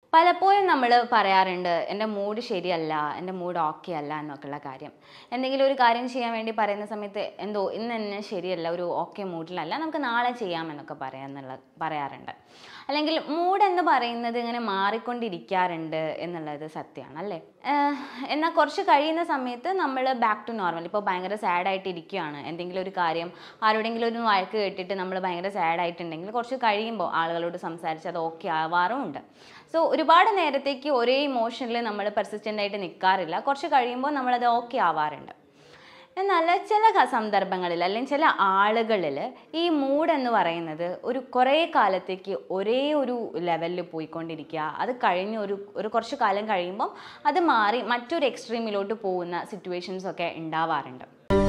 പലപ്പോഴും നമ്മൾ പറയാറുണ്ട് എൻ്റെ മൂഡ് ശരിയല്ല എൻ്റെ മൂഡ് ഓക്കെ അല്ല എന്നൊക്കെയുള്ള കാര്യം എന്തെങ്കിലും ഒരു കാര്യം ചെയ്യാൻ വേണ്ടി പറയുന്ന സമയത്ത് എന്തോ ഇന്ന് എന്നെ ശരിയല്ല ഒരു ഓക്കെ മൂഡിലല്ല നമുക്ക് നാളെ ചെയ്യാമെന്നൊക്കെ പറയാന്നുള്ള പറയാറുണ്ട് അല്ലെങ്കിൽ മൂഡ് എന്ന് പറയുന്നത് ഇങ്ങനെ മാറിക്കൊണ്ടിരിക്കാറുണ്ട് എന്നുള്ളത് സത്യമാണ് അല്ലേ ഏഹ് എന്നാൽ കുറച്ച് കഴിയുന്ന സമയത്ത് നമ്മൾ ബാക്ക് ടു നോർമൽ ഇപ്പോൾ ഭയങ്കര സാഡായിട്ട് ഇരിക്കുകയാണ് എന്തെങ്കിലും ഒരു കാര്യം ആരോടെങ്കിലും ഒരു വഴക്ക് കേട്ടിട്ട് നമ്മൾ ഭയങ്കര സാഡായിട്ടുണ്ടെങ്കിൽ കുറച്ച് കഴിയുമ്പോൾ ആളുകളോട് സംസാരിച്ച് അത് ഓക്കെ ആവാറുമുണ്ട് സോ ഒരുപാട് നേരത്തേക്ക് ഒരേ ഇമോഷനിൽ നമ്മൾ പെർസിസ്റ്റൻ്റ് ആയിട്ട് നിൽക്കാറില്ല കുറച്ച് കഴിയുമ്പോൾ നമ്മളത് ഓക്കെ ആവാറുണ്ട് എന്നാൽ ചില ക- സന്ദർഭങ്ങളിൽ അല്ലെങ്കിൽ ചില ആളുകളിൽ ഈ മൂഡ് എന്ന് പറയുന്നത് ഒരു കുറേ കാലത്തേക്ക് ഒരേ ഒരു ലെവലിൽ പോയിക്കൊണ്ടിരിക്കുക അത് കഴിഞ്ഞ് ഒരു ഒരു കുറച്ച് കാലം കഴിയുമ്പം അത് മാറി മറ്റൊരു എക്സ്ട്രീമിലോട്ട് പോകുന്ന സിറ്റുവേഷൻസ് ഒക്കെ ഉണ്ടാവാറുണ്ട്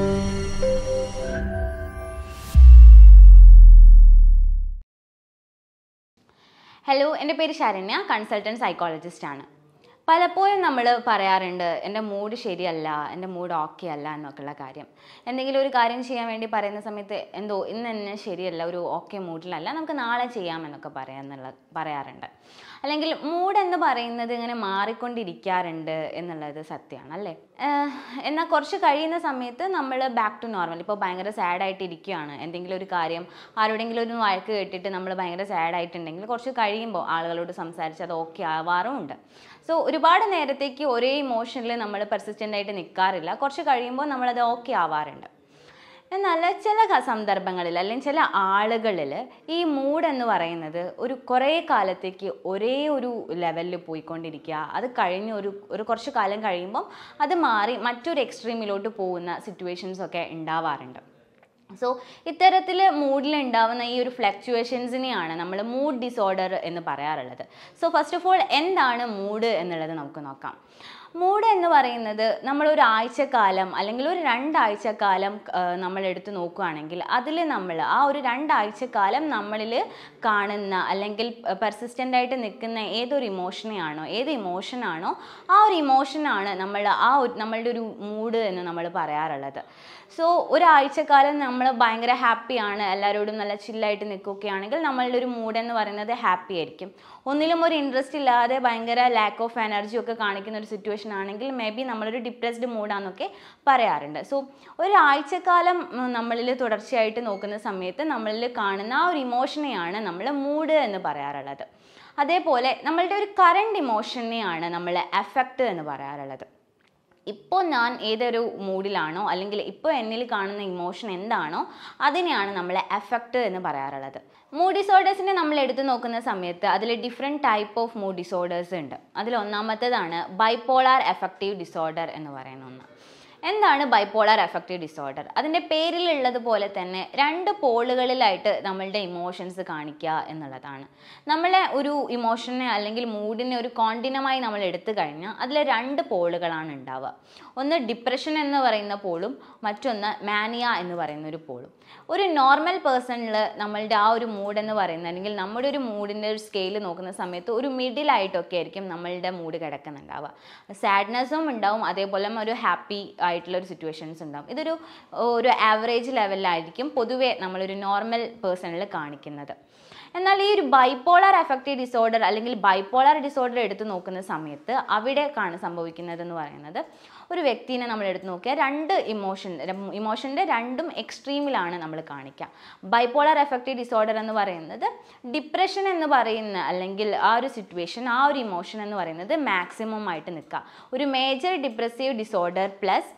ഹലോ എൻ്റെ പേര് ശരണ്യ കൺസൾട്ടൻറ്റ് സൈക്കോളജിസ്റ്റ് ആണ് പലപ്പോഴും നമ്മൾ പറയാറുണ്ട് എൻ്റെ മൂഡ് ശരിയല്ല എൻ്റെ മൂഡ് ഓക്കെ അല്ല എന്നൊക്കെയുള്ള കാര്യം എന്തെങ്കിലും ഒരു കാര്യം ചെയ്യാൻ വേണ്ടി പറയുന്ന സമയത്ത് എന്തോ ഇന്ന് എന്നെ ശരിയല്ല ഒരു ഓക്കെ മൂഡിലല്ല നമുക്ക് നാളെ ചെയ്യാമെന്നൊക്കെ പറയാന്നുള്ള പറയാറുണ്ട് അല്ലെങ്കിൽ മൂഡ് എന്ന് പറയുന്നത് ഇങ്ങനെ മാറിക്കൊണ്ടിരിക്കാറുണ്ട് എന്നുള്ളത് സത്യമാണ് അല്ലേ ഏഹ് എന്നാൽ കുറച്ച് കഴിയുന്ന സമയത്ത് നമ്മൾ ബാക്ക് ടു നോർമൽ ഇപ്പോൾ ഭയങ്കര സാഡായിട്ട് ഇരിക്കുകയാണ് എന്തെങ്കിലും ഒരു കാര്യം ആരോടെങ്കിലും ഒരു വഴക്ക് കേട്ടിട്ട് നമ്മൾ ഭയങ്കര സാഡായിട്ടുണ്ടെങ്കിൽ കുറച്ച് കഴിയുമ്പോൾ ആളുകളോട് സംസാരിച്ച് അത് ഓക്കെ ആവാറുമുണ്ട് സോ ഒരുപാട് നേരത്തേക്ക് ഒരേ ഇമോഷനിൽ നമ്മൾ പെർസിസ്റ്റൻ്റ് ആയിട്ട് നിൽക്കാറില്ല കുറച്ച് കഴിയുമ്പോൾ നമ്മളത് ഓക്കെ ആവാറുണ്ട് എന്നാൽ ചില ക- സന്ദർഭങ്ങളിൽ അല്ലെങ്കിൽ ചില ആളുകളിൽ ഈ മൂഡ് എന്ന് പറയുന്നത് ഒരു കുറേ കാലത്തേക്ക് ഒരേ ഒരു ലെവലിൽ പോയിക്കൊണ്ടിരിക്കുക അത് കഴിഞ്ഞ് ഒരു ഒരു കുറച്ച് കാലം കഴിയുമ്പം അത് മാറി മറ്റൊരു എക്സ്ട്രീമിലോട്ട് പോകുന്ന സിറ്റുവേഷൻസ് ഒക്കെ ഉണ്ടാവാറുണ്ട് സോ ഇത്തരത്തിൽ മൂഡിൽ ഉണ്ടാവുന്ന ഈ ഒരു ഫ്ലക്ച്വേഷൻസിനെയാണ് നമ്മൾ മൂഡ് ഡിസോർഡർ എന്ന് പറയാറുള്ളത് സോ ഫസ്റ്റ് ഓഫ് ഓൾ എന്താണ് മൂഡ് എന്നുള്ളത് നമുക്ക് നോക്കാം മൂഡ് എന്ന് പറയുന്നത് നമ്മൾ ഒരു ആഴ്ചക്കാലം അല്ലെങ്കിൽ ഒരു രണ്ടാഴ്ചക്കാലം നമ്മൾ എടുത്ത് നോക്കുകയാണെങ്കിൽ അതിൽ നമ്മൾ ആ ഒരു രണ്ടാഴ്ചക്കാലം നമ്മളിൽ കാണുന്ന അല്ലെങ്കിൽ പെർസിസ്റ്റൻ്റ് ആയിട്ട് നിൽക്കുന്ന ഏതൊരു ഇമോഷനെയാണോ ഏത് ഇമോഷനാണോ ആ ഒരു ഇമോഷനാണ് നമ്മൾ ആ ഒരു നമ്മളുടെ ഒരു മൂഡ് എന്ന് നമ്മൾ പറയാറുള്ളത് സോ ഒരാഴ്ചക്കാലം നമ്മൾ ഭയങ്കര ഹാപ്പിയാണ് എല്ലാവരോടും നല്ല ചില്ലായിട്ട് നിൽക്കുകയാണെങ്കിൽ നമ്മളുടെ ഒരു മൂഡ് എന്ന് പറയുന്നത് ഹാപ്പി ആയിരിക്കും ഒന്നിലും ഒരു ഇൻട്രസ്റ്റ് ഇല്ലാതെ ഭയങ്കര ലാക്ക് ഓഫ് എനർജി ഒക്കെ കാണിക്കുന്ന ഒരു സിറ്റുവേഷൻ ആണെങ്കിൽ മേ ബി നമ്മളൊരു ഡിപ്രസ്ഡ് മൂഡാന്നൊക്കെ പറയാറുണ്ട് സോ ഒരാഴ്ചക്കാലം ഉം, നമ്മളിൽ തുടർച്ചയായിട്ട് നോക്കുന്ന സമയത്ത് നമ്മളിൽ കാണുന്ന ആ ഒരു ഇമോഷനെയാണ് നമ്മൾ മൂഡ് എന്ന് പറയാറുള്ളത് അതേപോലെ നമ്മളുടെ ഒരു കറണ്ട് ഇമോഷനെയാണ് നമ്മൾ എഫക്റ്റ് എന്ന് പറയാറുള്ളത് ഇപ്പോൾ ഞാൻ ഏതൊരു മൂഡിലാണോ അല്ലെങ്കിൽ ഇപ്പോൾ എന്നിൽ കാണുന്ന ഇമോഷൻ എന്താണോ അതിനെയാണ് നമ്മൾ എഫക്റ്റ് എന്ന് പറയാറുള്ളത് മൂഡ് ഡിസോർഡേഴ്സിനെ നമ്മൾ എടുത്തു നോക്കുന്ന സമയത്ത് അതിൽ different type of mood disorders ഉണ്ട് അതിൽ ഒന്നാമത്തേതാണ് ബൈപ്പോളാർ എഫക്റ്റീവ് ഡിസോർഡർ എന്ന് പറയുന്ന ഒന്ന് എന്താണ് ബൈപ്പോളാർ എഫക്റ്റീവ് ഡിസോർഡർ അതിൻ്റെ പേരിലുള്ളത് പോലെ തന്നെ രണ്ട് പോളുകളിലായിട്ട് നമ്മളുടെ ഇമോഷൻസ് കാണിക്കുക എന്നുള്ളതാണ് നമ്മളെ ഒരു ഇമോഷനെ അല്ലെങ്കിൽ മൂഡിനെ ഒരു കോണ്ടിനമായി നമ്മൾ എടുത്തു കഴിഞ്ഞാൽ അതിൽ രണ്ട് പോളുകളാണ് ഉണ്ടാവുക ഒന്ന് ഡിപ്രഷൻ എന്ന് പറയുന്ന പോളും മറ്റൊന്ന് മാനിയ എന്ന് പറയുന്ന ഒരു പോളും ഒരു നോർമൽ പേഴ്സണിൽ നമ്മളുടെ ആ ഒരു മൂഡ് എന്ന് പറയുന്നത് അല്ലെങ്കിൽ നമ്മുടെ ഒരു മൂഡിൻ്റെ ഒരു സ്കെയിൽ നോക്കുന്ന സമയത്ത് ഒരു മിഡിലായിട്ടൊക്കെ ആയിരിക്കും നമ്മളുടെ മൂഡ് കിടക്കുന്നുണ്ടാവുക സാഡ്നെസ്സും ഉണ്ടാവും അതേപോലെ ഒരു ഹാപ്പി ആയിട്ടുള്ള ഒരു സിറ്റുവേഷൻസ് ഉണ്ടാവും ഇതൊരു ഒരു ആവറേജ് ലെവലിലായിരിക്കും പൊതുവെ നമ്മളൊരു നോർമൽ പേഴ്സണിൽ കാണിക്കുന്നത് എന്നാൽ ഈ ഒരു ബൈപ്പോളാർ എഫക്റ്റീവ് ഡിസോർഡർ അല്ലെങ്കിൽ ബൈപ്പോളാർ ഡിസോർഡർ എടുത്ത് നോക്കുന്ന സമയത്ത് അവിടെ കാണ സംഭവിക്കുന്നത് എന്ന് പറയുന്നത് ഒരു വ്യക്തിനെ നമ്മൾ എടുത്ത് നോക്കിയാൽ രണ്ട് ഇമോഷൻ ഇമോഷൻ്റെ രണ്ടും എക്സ്ട്രീമിലാണ് നമ്മൾ കാണിക്കുക ബൈപ്പോളാർ എഫക്റ്റീവ് ഡിസോർഡർ എന്ന് പറയുന്നത് ഡിപ്രഷൻ എന്ന് പറയുന്ന അല്ലെങ്കിൽ ആ ഒരു സിറ്റുവേഷൻ ആ ഒരു ഇമോഷൻ എന്ന് പറയുന്നത് മാക്സിമം ആയിട്ട് നിൽക്കുക ഒരു major depressive disorder plus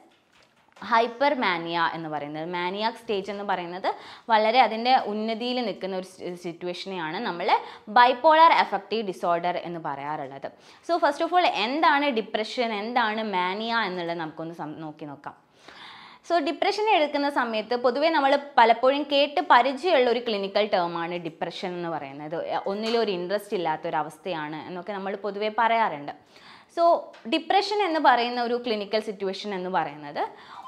hyper mania എന്ന് പറയുന്നത് മാനിയാക് സ്റ്റേജ് എന്ന് പറയുന്നത് വളരെ അതിൻ്റെ ഉന്നതിയിൽ നിൽക്കുന്ന ഒരു സിറ്റുവേഷനെയാണ് നമ്മൾ ബൈപ്പോളാർ എഫക്റ്റീവ് ഡിസോർഡർ എന്ന് പറയാറുള്ളത് സോ ഫസ്റ്റ് ഓഫ് ഓൾ എന്താണ് ഡിപ്രഷൻ എന്താണ് മാനിയ എന്നുള്ളത് നമുക്കൊന്ന് സം- നോക്കി നോക്കാം സോ ഡിപ്രഷൻ എടുക്കുന്ന സമയത്ത് പൊതുവേ നമ്മൾ പലപ്പോഴും കേട്ട് പരിചയമുള്ള ഒരു ക്ലിനിക്കൽ ടേമാണ് ഡിപ്രഷൻ എന്ന് പറയുന്നത് ഒന്നിലും ഒരു ഇൻട്രസ്റ്റ് ഇല്ലാത്ത ഒരു അവസ്ഥയാണ് എന്നൊക്കെ നമ്മൾ പൊതുവേ പറയാറുണ്ട് സോ ഡിപ്രഷൻ എന്ന് പറയുന്ന ഒരു ക്ലിനിക്കൽ സിറ്റുവേഷൻ എന്ന് പറയുന്നത്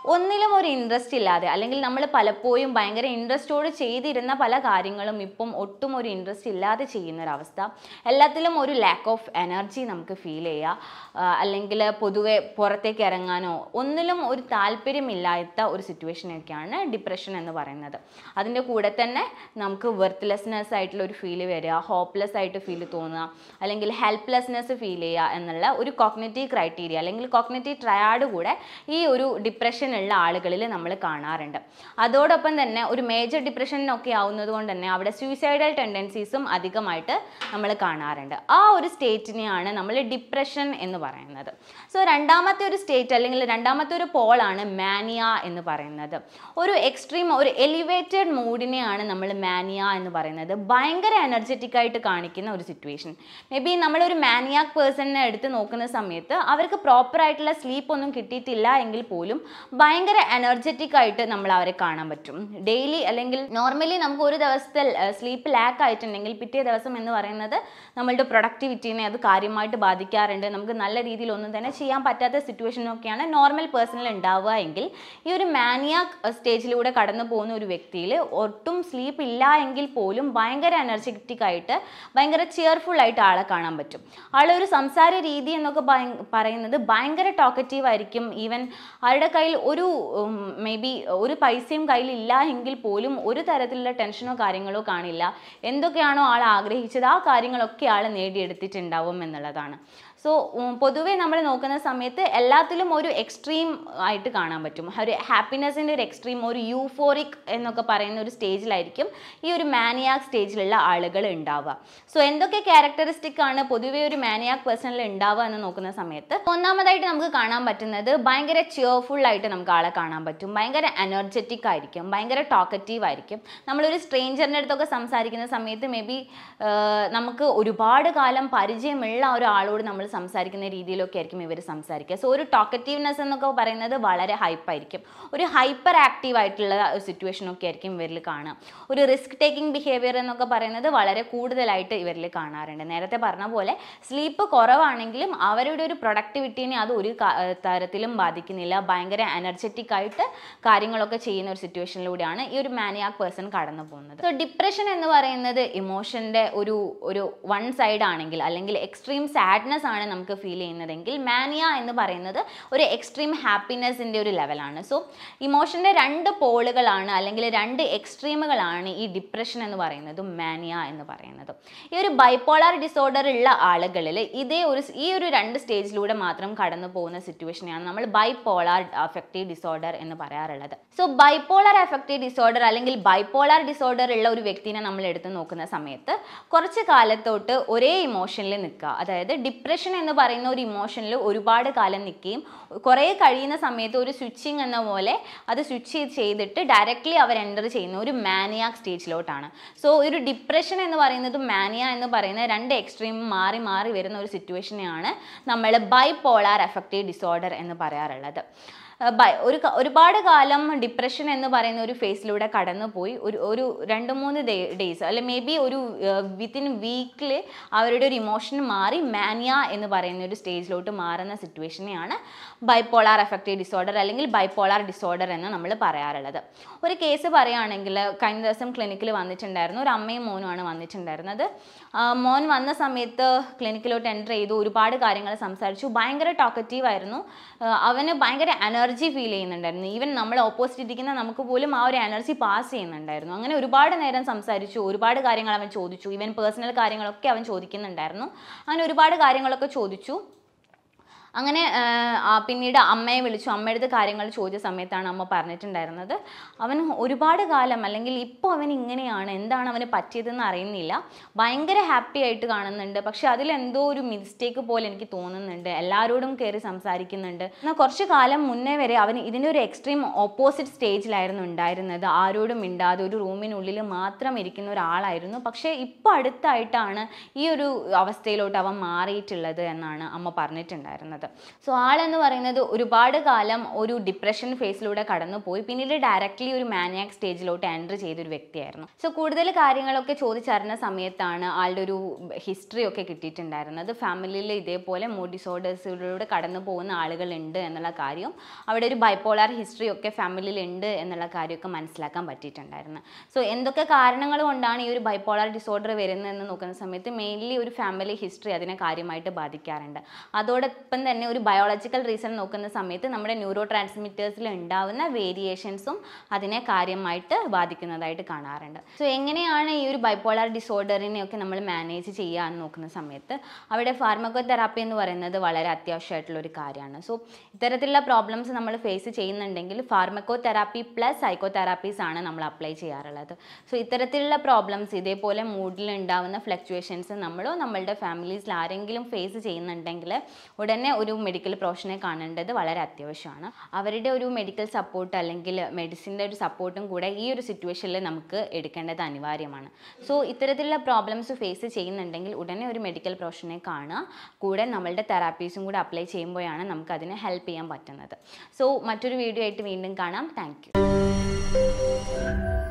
ഒന്നിലും ഒരു ഇൻട്രസ്റ്റ് ഇല്ലാതെ അല്ലെങ്കിൽ നമ്മൾ പലപ്പോഴും ഭയങ്കര ഇൻട്രസ്റ്റോട് ചെയ്തിരുന്ന പല കാര്യങ്ങളും ഇപ്പം ഒട്ടും ഒരു ഇൻട്രസ്റ്റ് ഇല്ലാതെ ചെയ്യുന്ന ഒരവസ്ഥ എല്ലാത്തിലും ഒരു ലാക്ക് ഓഫ് എനർജി നമുക്ക് ഫീൽ ചെയ്യുക ആ, അല്ലെങ്കിൽ പൊതുവെ പുറത്തേക്ക് ഇറങ്ങാനോ ഒന്നിലും ഒരു താല്പര്യമില്ലാത്ത ഒരു സിറ്റുവേഷനൊക്കെയാണ് ഡിപ്രഷൻ എന്ന് പറയുന്നത് അതിൻ്റെ കൂടെ തന്നെ നമുക്ക് വെർത്ത്ലെസ്നെസ് ആയിട്ടുള്ള ഒരു ഫീല് വരിക ഹോപ്പ്ലെസ് ആയിട്ട് ഫീൽ തോന്നുക അല്ലെങ്കിൽ ഹെൽപ്ലെസ്നെസ് ഫീൽ ചെയ്യുക എന്നുള്ള ഒരു കോഗ്നറ്റീവ് ക്രൈറ്റീരിയ അല്ലെങ്കിൽ കോഗ്നറ്റീവ് ട്രയാഡ് കൂടെ ഈ ഒരു ഡിപ്രഷൻ ഉള്ള ആളുകളിൽ നമ്മൾ കാണാറുണ്ട് അതോടൊപ്പം തന്നെ ഒരു മേജർ ഡിപ്രഷനൊക്കെ ആവുന്നത് കൊണ്ട് തന്നെ അവിടെ സൂയിസൈഡൽ ടെൻഡൻസീസും അധികമായിട്ട് നമ്മൾ കാണാറുണ്ട് ആ ഒരു സ്റ്റേറ്റിനെയാണ് നമ്മൾ ഡിപ്രഷൻ എന്ന് പറയുന്നത് സോ രണ്ടാമത്തെ ഒരു സ്റ്റേറ്റ് അല്ലെങ്കിൽ രണ്ടാമത്തെ ഒരു പോളാണ് മാനിയ എന്ന് പറയുന്നത് ഒരു എക്സ്ട്രീം ഒരു എലിവേറ്റഡ് മൂഡിനെയാണ് നമ്മൾ മാനിയ എന്ന് പറയുന്നത് ഭയങ്കര എനർജറ്റിക് ആയിട്ട് കാണിക്കുന്ന ഒരു സിറ്റുവേഷൻ മേ ബി നമ്മളൊരു മാനിയാക് പേഴ്സണിനെ എടുത്ത് നോക്കുന്ന സമയത്ത് അവർക്ക് പ്രോപ്പർ ആയിട്ടുള്ള സ്ലീപ്പ് ഒന്നും കിട്ടിയിട്ടില്ല എങ്കിൽ പോലും ഭയങ്കര എനർജറ്റിക് ആയിട്ട് നമ്മൾ അവരെ കാണാൻ പറ്റും ഡെയിലി അല്ലെങ്കിൽ നോർമലി നമുക്ക് ഒരു ദിവസത്തെ സ്ലീപ്പ് ലാക്ക് ആയിട്ടുണ്ടെങ്കിൽ പിറ്റേ ദിവസം എന്ന് പറയുന്നത് നമ്മളുടെ പ്രൊഡക്ടിവിറ്റീനെ അത് കാര്യമായിട്ട് ബാധിക്കാറുണ്ട് നമുക്ക് നല്ല രീതിയിൽ ഒന്നും തന്നെ ചെയ്യാൻ പറ്റാത്ത സിറ്റുവേഷനൊക്കെയാണ് നോർമൽ പേഴ്സണിൽ ഉണ്ടാവുക എങ്കിൽ ഈ ഒരു മാനിയാക് സ്റ്റേജിലൂടെ കടന്നു പോകുന്ന ഒരു വ്യക്തിയിൽ ഒട്ടും സ്ലീപ്പ് ഇല്ല എങ്കിൽ പോലും ഭയങ്കര എനർജറ്റിക് ആയിട്ട് ഭയങ്കര ചെയർഫുൾ ആയിട്ട് ആളെ കാണാൻ പറ്റും ആളെ ഒരു സംസാര രീതി എന്നൊക്കെ ഭയ- പറയുന്നത് ഭയങ്കര ടോക്കറ്റീവ് ആയിരിക്കും ഈവൻ ആളുടെ കയ്യിൽ ഒരു മേ ബി ഒരു പൈസയും കയ്യിൽ ഇല്ല എങ്കിൽ പോലും ഒരു തരത്തിലുള്ള ടെൻഷനോ കാര്യങ്ങളോ കാണില്ല എന്തൊക്കെയാണോ ആൾ ആഗ്രഹിച്ചത് ആ കാര്യങ്ങളൊക്കെ ആൾ നേടിയെടുത്തിട്ടുണ്ടാവും എന്നുള്ളതാണ് സോ പൊതുവെ നമ്മൾ നോക്കുന്ന സമയത്ത് എല്ലാത്തിലും ഒരു എക്സ്ട്രീം ആയിട്ട് കാണാൻ പറ്റും ഒരു ഹാപ്പിനെസ്സിൻ്റെ ഒരു എക്സ്ട്രീം ഒരു യൂഫോറിക് എന്നൊക്കെ പറയുന്ന ഒരു സ്റ്റേജിലായിരിക്കും ഈ ഒരു മാനിയാക് സ്റ്റേജിലുള്ള ആളുകൾ ഉണ്ടാവുക സോ എന്തൊക്കെ ക്യാരക്ടറിസ്റ്റിക് ആണ് പൊതുവെ ഒരു മാനിയാക് പേഴ്സണിൽ ഉണ്ടാവുക എന്ന് നോക്കുന്ന സമയത്ത് ഒന്നാമതായിട്ട് നമുക്ക് കാണാൻ പറ്റുന്നത് ഭയങ്കര ചിയർഫുൾ ആയിട്ട് നമുക്ക് ആളെ കാണാൻ പറ്റും ഭയങ്കര എനർജറ്റിക് ആയിരിക്കും ഭയങ്കര ടോക്കറ്റീവ് ആയിരിക്കും നമ്മളൊരു സ്ട്രേഞ്ചറിൻ്റെ അടുത്തൊക്കെ സംസാരിക്കുന്ന സമയത്ത് മേ ബി നമുക്ക് ഒരുപാട് കാലം പരിചയമുള്ള ഒരാളോട് നമ്മൾ സംസാരിക്കുന്ന രീതിയിലൊക്കെ ആയിരിക്കും ഇവർ സംസാരിക്കുക സോ ഒരു ടോക്കറ്റീവ്നെസ് എന്നൊക്കെ പറയുന്നത് വളരെ ഹൈപ്പായിരിക്കും ഒരു ഹൈപ്പർ ആക്റ്റീവ് ആയിട്ടുള്ള സിറ്റുവേഷൻ ഒക്കെ ആയിരിക്കും ഇവരിൽ കാണാം ഒരു റിസ്ക് ടേക്കിംഗ് ബിഹേവിയർ എന്നൊക്കെ പറയുന്നത് വളരെ കൂടുതലായിട്ട് ഇവരിൽ കാണാറുണ്ട് നേരത്തെ പറഞ്ഞ പോലെ സ്ലീപ്പ് കുറവാണെങ്കിലും അവരുടെ ഒരു പ്രൊഡക്ടിവിറ്റീനെ അത് ഒരു കാ- ഏർ തരത്തിലും ബാധിക്കുന്നില്ല ഭയങ്കര എനർജറ്റിക് ആയിട്ട് കാര്യങ്ങളൊക്കെ ചെയ്യുന്ന ഒരു സിറ്റുവേഷനിലൂടെയാണ് ഈ ഒരു മാനിയാക് പേഴ്സൺ കടന്നു പോകുന്നത് സോ ഡിപ്രഷൻ എന്ന് പറയുന്നത് ഇമോഷൻ്റെ ഒരു ഒരു വൺ സൈഡ് ആണെങ്കിൽ അല്ലെങ്കിൽ എക്സ്ട്രീം സാഡ്നെസ് ആണ് നമുക്ക് ഫീൽ ചെയ്യുന്നതെങ്കിൽ മാനിയ എന്ന് പറയുന്നത് ഒരു എക്സ്ട്രീം ഹാപ്പിനെസ്സിൻ്റെ ഒരു ലെവലാണ് സോ ഇമോഷൻ്റെ രണ്ട് പോളുകളാണ് അല്ലെങ്കിൽ രണ്ട് എക്സ്ട്രീമുകളാണ് ഈ ഡിപ്രഷൻ എന്ന് പറയുന്നതും മാനിയ എന്ന് പറയുന്നതും ഈ ഒരു ബൈപ്പോളാർ ഡിസോർഡർ ഉള്ള ആളുകളിൽ ഇതേ ഒരു ഈ ഒരു രണ്ട് സ്റ്റേജിലൂടെ മാത്രം കടന്നു പോകുന്ന സിറ്റുവേഷനെയാണ് നമ്മൾ ബൈപ്പോളാർ അഫക്റ്റീവ് ഡിസോർഡർ എന്ന് പറയാറുള്ളത് സോ ബൈപ്പോളാർ അഫക്റ്റീവ് ഡിസോർഡർ അല്ലെങ്കിൽ ബൈപ്പോളാർ ഡിസോർഡർ ഉള്ള ഒരു വ്യക്തിനെ നമ്മൾ എടുത്ത് നോക്കുന്ന സമയത്ത് കുറച്ച് കാലത്തോട്ട് ഒരേ ഇമോഷനിൽ നിൽക്കുക അതായത് ഡിപ്രഷൻ എന്ന് പറയുന്ന ഒരു ഇമോഷനിൽ ഒരുപാട് കാലം നിൽക്കുകയും കുറേ കഴിയുന്ന സമയത്ത് ഒരു സ്വിച്ചിങ് എന്ന പോലെ അത് സ്വിച്ച് ചെയ്തിട്ട് ഡയറക്റ്റ്ലി അവർ എൻ്റർ ചെയ്യുന്ന ഒരു മാനിയാക് സ്റ്റേജിലോട്ടാണ് സോ ഒരു ഡിപ്രഷൻ എന്ന് പറയുന്നത് മാനിയ എന്ന് പറയുന്ന രണ്ട് എക്സ്ട്രീം മാറി മാറി വരുന്ന ഒരു സിറ്റുവേഷനെയാണ് നമ്മൾ ബൈപോളാർ അഫക്റ്റീവ് ഡിസോർഡർ എന്ന് പറയാറുള്ളത് ആ, ബൈ- ഒരു ക- ഒരുപാട് കാലം ഡിപ്രഷൻ എന്ന് പറയുന്ന ഒരു ഫേസിലൂടെ കടന്നു പോയി ഒരു ഒരു രണ്ട് മൂന്ന് ഡേയ്സ് അല്ലെ മേ ബി ഒരു വിത്തിൻ വീക്കിൽ അവരുടെ ഒരു ഇമോഷൻ മാറി മാനിയ എന്ന് പറയുന്ന ഒരു സ്റ്റേജിലോട്ട് മാറുന്ന സിറ്റുവേഷനെയാണ് ബൈപ്പോളാർ അഫക്റ്റീവ് ഡിസോർഡർ അല്ലെങ്കിൽ ബൈപ്പോളാർ ഡിസോർഡർ എന്ന് നമ്മൾ പറയാറുള്ളത് ഒരു കേസ് പറയുകയാണെങ്കിൽ കഴിഞ്ഞ ദിവസം ക്ലിനിക്കിൽ വന്നിട്ടുണ്ടായിരുന്നു ഒരു അമ്മയും മോനുമാണ് വന്നിട്ടുണ്ടായിരുന്നത് ആ, മോൻ വന്ന സമയത്ത് ക്ലിനിക്കിലോട്ട് എൻ്റർ ചെയ്തു ഒരുപാട് കാര്യങ്ങൾ സംസാരിച്ചു ഭയങ്കര ടോക്കറ്റീവ് ആയിരുന്നു ആ, അവന് ഭയങ്കര എനർജി ഫീൽ ചെയ്യുന്നുണ്ടായിരുന്നു ഈവൻ നമ്മൾ ഓപ്പോസിറ്റ് ഇരിക്കുന്ന നമുക്ക് പോലും ആ ഒരു എനർജി പാസ് ചെയ്യുന്നുണ്ടായിരുന്നു അങ്ങനെ ഒരുപാട് നേരം സംസാരിച്ചു ഒരുപാട് കാര്യങ്ങൾ അവൻ ചോദിച്ചു ഈവൻ പേഴ്സണൽ കാര്യങ്ങളൊക്കെ അവൻ ചോദിക്കുന്നുണ്ടായിരുന്നു അങ്ങനെ ഒരുപാട് കാര്യങ്ങളൊക്കെ ചോദിച്ചു അങ്ങനെ ആ, ആ, പിന്നീട് അമ്മയെ വിളിച്ചു അമ്മയുടെ കാര്യങ്ങൾ ചോദിച്ച സമയത്താണ് അമ്മ പറഞ്ഞിട്ടുണ്ടായിരുന്നത് അവൻ ഒരുപാട് കാലം അല്ലെങ്കിൽ ഇപ്പോൾ അവൻ ഇങ്ങനെയാണ് എന്താണ് അവന് പറ്റിയതെന്ന് അറിയുന്നില്ല ഭയങ്കര ഹാപ്പി ആയിട്ട് കാണുന്നുണ്ട് പക്ഷെ അതിലെന്തോ ഒരു മിസ്റ്റേക്ക് പോലെ എനിക്ക് തോന്നുന്നുണ്ട് എല്ലാവരോടും കയറി സംസാരിക്കുന്നുണ്ട് എന്നാൽ കുറച്ച് കാലം മുന്നേ വരെ അവൻ ഇതിൻ്റെ ഒരു എക്സ്ട്രീം ഓപ്പോസിറ്റ് സ്റ്റേജിലായിരുന്നു ഉണ്ടായിരുന്നത് ആരോടും മിണ്ടാതെ ഒരു റൂമിനുള്ളിൽ മാത്രം ഇരിക്കുന്ന ഒരാളായിരുന്നു പക്ഷേ ഇപ്പോൾ അടുത്തായിട്ടാണ് ഈ ഒരു അവസ്ഥയിലോട്ട് അവൻ മാറിയിട്ടുള്ളത് എന്നാണ് അമ്മ പറഞ്ഞിട്ടുണ്ടായിരുന്നത് പറയുന്നത് സോ ആളെന്ന് പറയുന്നത് ഒരുപാട് കാലം ഒരു ഡിപ്രഷൻ ഫേസിലൂടെ കടന്നുപോയി പിന്നീട് ഡയറക്റ്റ്ലി ഒരു മാനിയാക് സ്റ്റേജിലോട്ട് എൻ്റർ ചെയ്തൊരു വ്യക്തിയായിരുന്നു സോ കൂടുതൽ കാര്യങ്ങളൊക്കെ ചോദിച്ചറിഞ്ഞ സമയത്താണ് ആളുടെ ഒരു ഹിസ്റ്ററി ഒക്കെ കിട്ടിയിട്ടുണ്ടായിരുന്നത് ഫാമിലിയിൽ ഇതേപോലെ മൂഡ് ഡിസോർഡേഴ്സിലൂടെ കടന്നു പോകുന്ന ആളുകളുണ്ട് എന്നുള്ള കാര്യവും അവിടെ ഒരു ബൈപ്പോളാർ ഹിസ്റ്ററി ഒക്കെ ഫാമിലിയിൽ ഉണ്ട് എന്നുള്ള കാര്യമൊക്കെ മനസ്സിലാക്കാൻ പറ്റിയിട്ടുണ്ടായിരുന്നു സോ എന്തൊക്കെ കാരണങ്ങൾ കൊണ്ടാണ് ഈ ഒരു ബൈപ്പോളാർ ഡിസോർഡർ വരുന്നതെന്ന് നോക്കുന്ന സമയത്ത് മെയിൻലി ഒരു ഫാമിലി ഹിസ്റ്ററി അതിനെ കാര്യമായിട്ട് ബാധിക്കാറുണ്ട് അതോടൊപ്പം തന്നെ ഒരു ബയോളജിക്കൽ റീസൺ നോക്കുന്ന സമയത്ത് നമ്മുടെ ന്യൂറോ ട്രാൻസ്മിറ്റേഴ്സിൽ ഉണ്ടാവുന്ന വേരിയേഷൻസും അതിനെ കാര്യമായിട്ട് ബാധിക്കുന്നതായിട്ട് കാണാറുണ്ട് സോ എങ്ങനെയാണ് ഈ ഒരു ബൈപ്പോളാർ ഡിസോർഡറിനെയൊക്കെ നമ്മൾ മാനേജ് ചെയ്യുക എന്ന് നോക്കുന്ന സമയത്ത് അവിടെ ഫാർമക്കോതെറാപ്പി എന്ന് പറയുന്നത് വളരെ അത്യാവശ്യമായിട്ടുള്ള ഒരു കാര്യമാണ് സോ ഇത്തരത്തിലുള്ള പ്രോബ്ലംസ് നമ്മൾ ഫേസ് ചെയ്യുന്നുണ്ടെങ്കിൽ pharmacotherapy plus psychotherapies ആണ് നമ്മൾ അപ്ലൈ ചെയ്യാറുള്ളത് സോ ഇത്തരത്തിലുള്ള പ്രോബ്ലംസ് ഇതേപോലെ മൂഡിൽ ഉണ്ടാവുന്ന ഫ്ലക്ച്വേഷൻസ് നമ്മളോ നമ്മളുടെ ഫാമിലീസിൽ ആരെങ്കിലും ഫേസ് ചെയ്യുന്നുണ്ടെങ്കിൽ ഉടനെ ഒരു മെഡിക്കൽ പ്രൊഫഷനെ കാണേണ്ടത് വളരെ അത്യാവശ്യമാണ് അവരുടെ ഒരു മെഡിക്കൽ സപ്പോർട്ട് അല്ലെങ്കിൽ മെഡിസിൻ്റെ ഒരു സപ്പോർട്ടും കൂടെ ഈ ഒരു സിറ്റുവേഷനിൽ നമുക്ക് എടുക്കേണ്ടത് അനിവാര്യമാണ് സോ ഇത്തരത്തിലുള്ള പ്രോബ്ലംസ് ഫേസ് ചെയ്യുന്നുണ്ടെങ്കിൽ ഉടനെ ഒരു മെഡിക്കൽ പ്രൊഫഷനെ കാണുക കൂടെ നമ്മളുടെ തെറാപ്പീസും കൂടെ അപ്ലൈ ചെയ്യുമ്പോഴാണ് നമുക്ക് അതിനെ ഹെൽപ്പ് ചെയ്യാൻ പറ്റുന്നത് സോ മറ്റൊരു വീഡിയോ ആയിട്ട് വീണ്ടും കാണാം താങ്ക്